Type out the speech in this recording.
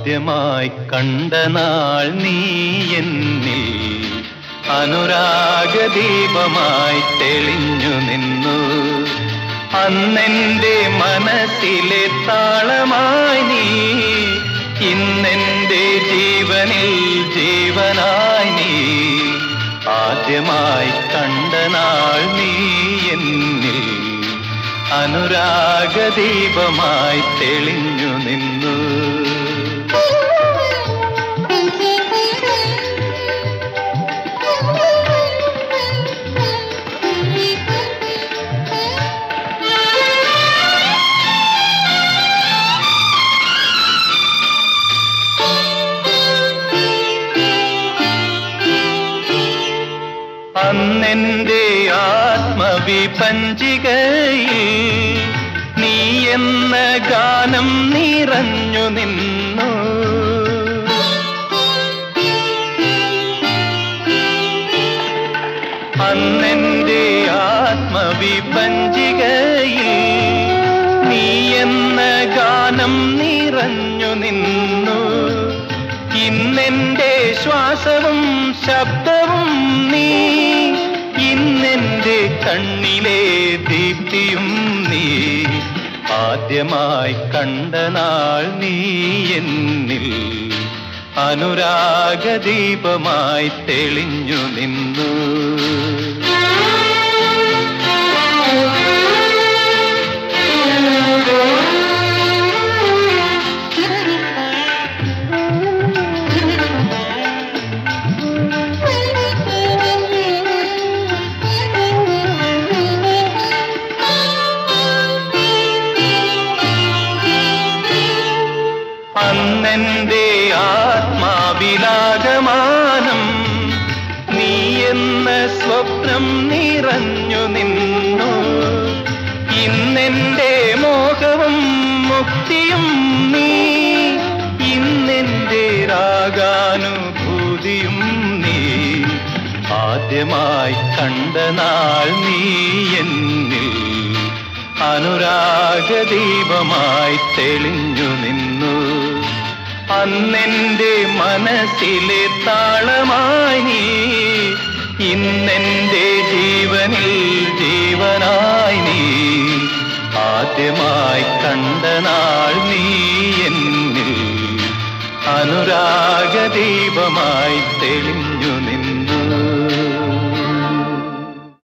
ആദ്യമായി കണ്ട നാൾ നീ എന്നിൽ അനുരാഗദീപമായി തെളിഞ്ഞു നിന്നു അന്നെന്റെ മനസ്സിലെ താളമായി നീ ഇന്നെന്റെ ജീവനിൽ ജീവനായി നീ ആദ്യമായി കണ്ട നാൾ നീ എന്നിൽ അനുരാഗദീപമായി തെളിഞ്ഞു നിന്നു അന്നെന്റെ ആത്മവിപഞ്ചികയിൽ നീ എന്ന ഗാനം നിറഞ്ഞു നിന്നു അന്നെന്റെ ആത്മവിപഞ്ചികയിൽ നീ എന്ന ഗാനം നിറഞ്ഞു നിന്നു ഇന്നെന്റെ ശ്വാസവും ശബ്ദവും നീ ഇന്നെന്റെ കണ്ണിലെ ദീപ്തിയും നീ ആദ്യമായി കണ്ട നാൾ നീ എന്നിൽ അനുരാഗദീപമായി തെളിഞ്ഞു നിന്നു അന്നെന്റെ ആത്മാവിലാകമാനം നീ എന്ന സ്വപ്നം നിറഞ്ഞു നിന്നു ഇന്നെന്റെ മോഹവും മുക്തിയും നീ ഇന്നെന്റെ രാഗാനുഭൂതിയും നീ ആദ്യമായി കണ്ട നാൾ നീ എന്നിൽ അനുരാഗദീപമായി തെളിഞ്ഞു നിന്നു അന്നെന്റെ മനസ്സിലെ താളമായി നീ ഇന്നെന്റെ ജീവനിൽ ജീവനായി നീ ആദ്യമായി കണ്ട നാൾ നീ എന്നിൽ അനുരാഗദീപമായി തെളിഞ്ഞു നിന്നു